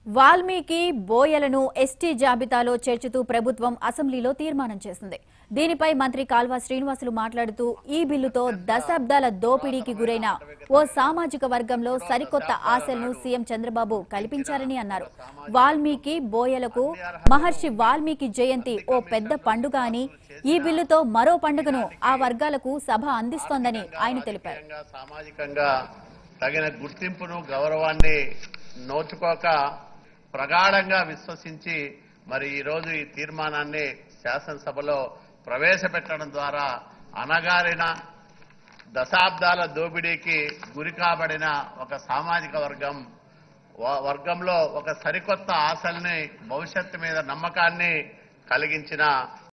Valmiki బోయలను ST జాబితాలో చేర్చుతూ ప్రభుత్వం అసెంబ్లీలో తీర్మానం చేసింది దీనిపై మంత్రి కాల్వ శ్రీనివాసులు మాట్లాడుతూ ఈ బిల్లుతో దశాబ్దాల దోపిడీకి గురైన ఓ సామాజిక వర్గంలో సరికొత్త ఆశలను సీఎం చంద్రబాబు కల్పించారని అన్నారు వాల్మీకి బోయలకు మహర్షి వాల్మీకి జయంతి ఓ పెద్ద పండుగ అని ఈ బిల్లుతో మరో పండుగను ఆ వర్గాలకు సభ అందిస్తోందని ఆయన తెలిపారు రాజకీయంగా, సామాజికంగా తగిన గుర్తింపును గౌరవాన్ని నోచుకోక ప్రగాఢంగా విశ్వసించి మరి ఈరోజు ఈ తీర్మానాన్ని శాసనసభలో ప్రవేశపెట్టడం ద్వారా అనగారిన దశాబ్దాల దోపిడీకి గురి కాబడిన ఒక సామాజిక వర్గం వ- వర్గంలో ఒక సరికొత్త ఆశల్ని భవిష్యత్తు మీద నమ్మకాన్ని కలిగించిన